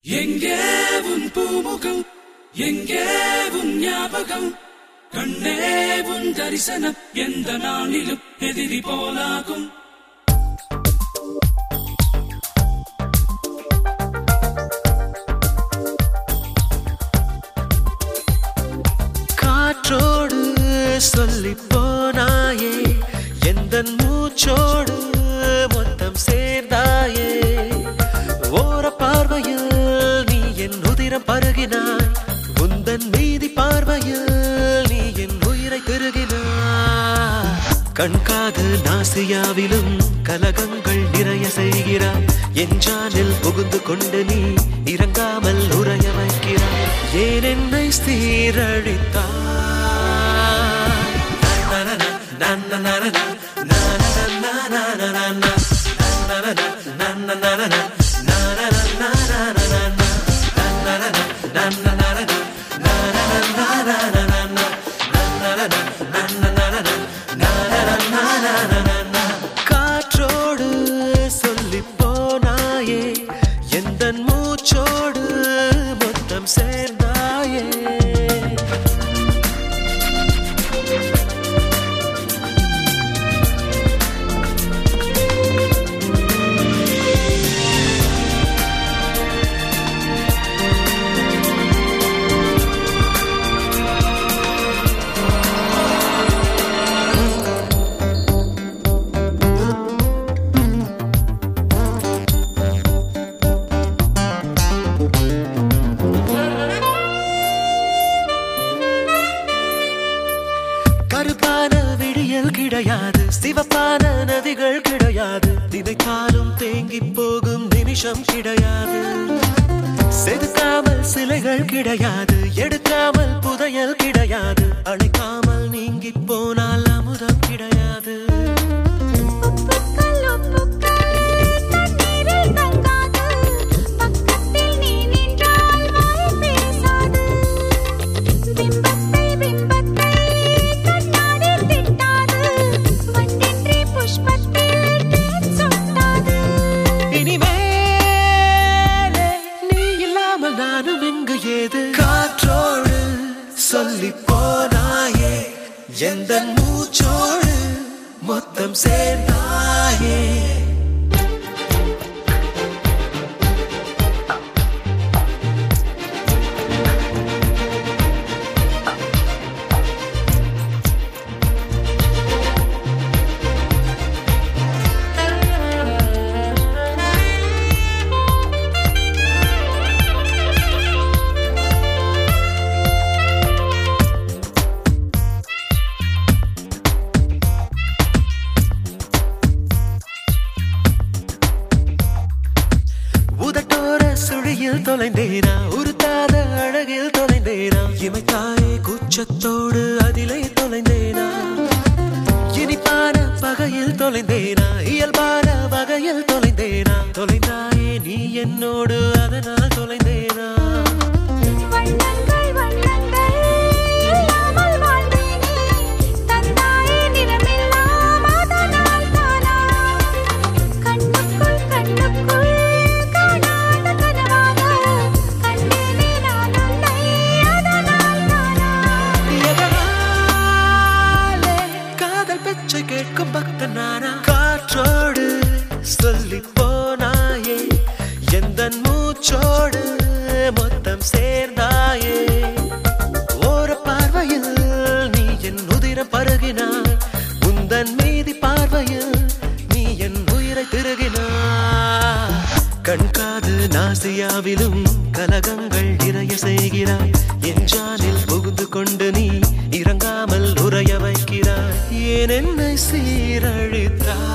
எங்கே உன் பூமுகம் எங்கே உன் ஞாபகம் கண்ணே உன் தரிசனம் எந்த நாளிலும் எதிரி போலாகும் காற்றோடு சொல்லி போனாயே எந்த மூச்சோடு மொத்தம் சேர்ந்தாயே ஓர பார்வையில் நீ என் உதிரம் பருகினாய் உந்தன் மீதி பார்வையில் நீ என் உயிரை திருகினாய் கண்காது நாசியாவிலும் கலகங்கள் நிறைய செய்கிறாய் என் ஜானில் புகுந்து கொண்டு நீ இறங்காமல் உறைய வைக்கிறாய் ஏன் என்னை சீரழித்தாய் நனன, நனன, நனன, நனன, நனன, நனன, நனன, நனன, நனன, நனன, நனன, நனன, நனன, காற்றோடு சொல்லி போனாயே எந்த மூச்சோடு மொத்தம் சேர்ந்தாயே கருப்பான விடியல் கிடையாது சிவப்பான நதிகள் கிடையாது நினைத்தாலும் தேங்கி போகும் நிமிஷம் கிடையாது செதுக்காமல் சிலைகள் கிடையாது எடுக்காமல் புதையல் கிடையாது அழைக்காமல் நீங்கி போனால் அமுதம் கிடையாது ஒப்புக்கள் ஒப்புக்கள் தண்ணீரில் தங்காது பக்கத்தில் நீ நின்றால் வாய் பேசாது பிம்பத்தை பிம்பத்தை கண்ணாடி திட்டாது வண்டின்றி புஷ்பத்தில் தேன் சொட்டாது இனிமேலே நீ இல்லாமல் நானும் இங்கு ஏது காற்றோடு சொல்லி போனாயே எந்த மூச்சோடு மொத்தம் சேர்ந்தாயே உதட்டோர சுழியில் தொலைந்தேனா உருத்தாத அழகில் தொலைந்தேனா இமைத்தாயே கூச்சத்தோடு அதிலே தொலைந்தேனா இனிப்பான பகையில் தொலைந்தேனா இயல்பான வகையில் தொலைந்தேனா தொலைந்தாயே நீ என்னோடு அதனால் தொலைந்தேனா வண்ணங்கள் வண்ணங்கள் இல்லாமல் வாழ்ந்தேனே தந்தாயே நிறமெல்லாம் அதனால் தானா கண்ணுக்குள் கண்ணுக்குள் காணாத கனவாக கண்டேனே நான் உன்னை அதனால் தானா எதனாலே காதல் பெச்சை கேட்கும் பக்தன் நானா காற்றோடு சொல்லி போனாயே எந்த மூச்சோடு மொத்தம் சேர்ந்தாயே ஓர பார்வையில் நீ என் உதிரம் பருகினாய் உந்தன் மீதி பார்வையில் நீ என் உயிரை திருகினாய் கண்காது நாசியாவிலும் கலகங்கள் நிறைய செய்கிறாய் என் ஜானில் புகுந்து கொண்டு நீ இறங்காமல் உறைய வைக்கிறாய் ஏன் என்னை சீரழித்தாய்